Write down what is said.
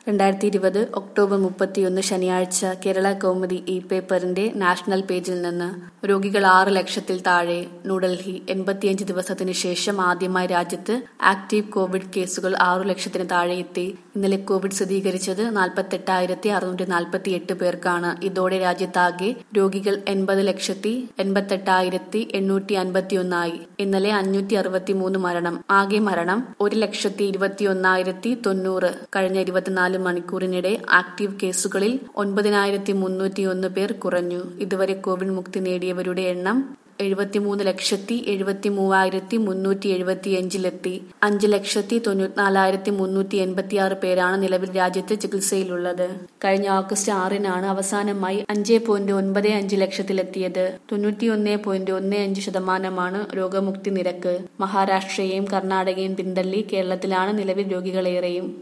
രണ്ടായിരത്തി ഇരുപത് ഒക്ടോബർ മുപ്പത്തിയൊന്ന് ശനിയാഴ്ച കേരള കൗമുദി ഇ പേപ്പറിന്റെ നാഷണൽ പേജിൽ നിന്ന് രോഗികൾ ആറ് ലക്ഷത്തിൽ താഴെ ന്യൂഡൽഹി എൺപത്തിയഞ്ച് ദിവസത്തിന് ശേഷം ആദ്യമായി രാജ്യത്ത് ആക്റ്റീവ് കോവിഡ് കേസുകൾ ആറു ലക്ഷത്തിന് താഴെ എത്തി ഇന്നലെ കോവിഡ് സ്ഥിരീകരിച്ചത് നാൽപ്പത്തെട്ടായിരത്തി അറുന്നൂറ്റി നാൽപ്പത്തി എട്ട് പേർക്കാണ് ഇതോടെ രാജ്യത്താകെ രോഗികൾ എൺപത് ലക്ഷത്തി എൺപത്തെട്ടായിരത്തി എണ്ണൂറ്റി അൻപത്തിയൊന്നായി ഇന്നലെ അഞ്ഞൂറ്റി അറുപത്തിമൂന്ന് മരണം ആകെ മരണം ഒരു ലക്ഷത്തി ഇരുപത്തിയൊന്നായിരത്തി തൊണ്ണൂറ് കഴിഞ്ഞ ഇരുപത്തിനാല് മണിക്കൂറിനിടെ ആക്റ്റീവ് കേസുകളിൽ ഒൻപതിനായിരത്തി മുന്നൂറ്റിയൊന്ന് പേർ കുറഞ്ഞു ഇതുവരെ കോവിഡ് മുക്തി നേടിയവരുടെ എണ്ണം എഴുപത്തിമൂന്ന് ലക്ഷത്തി എഴുപത്തി മൂവായിരത്തി മുന്നൂറ്റി എഴുപത്തിയഞ്ചിലെത്തി അഞ്ച് ലക്ഷത്തി തൊണ്ണൂറ്റിനാലായിരത്തി മുന്നൂറ്റി എൺപത്തിയാറ് പേരാണ് നിലവിൽ രാജ്യത്ത് ചികിത്സയിലുള്ളത് കഴിഞ്ഞ ഓഗസ്റ്റ് ആറിനാണ് അവസാനമായി അഞ്ച് പോയിന്റ് ഒൻപത് അഞ്ച് ലക്ഷത്തിലെത്തിയത് തൊണ്ണൂറ്റിയൊന്ന് പോയിന്റ് ഒന്ന് അഞ്ച് ശതമാനമാണ് രോഗമുക്തി നിരക്ക് മഹാരാഷ്ട്രയെയും കർണാടകയും പിന്തള്ളി കേരളത്തിലാണ് നിലവിൽ രോഗികളേറെയും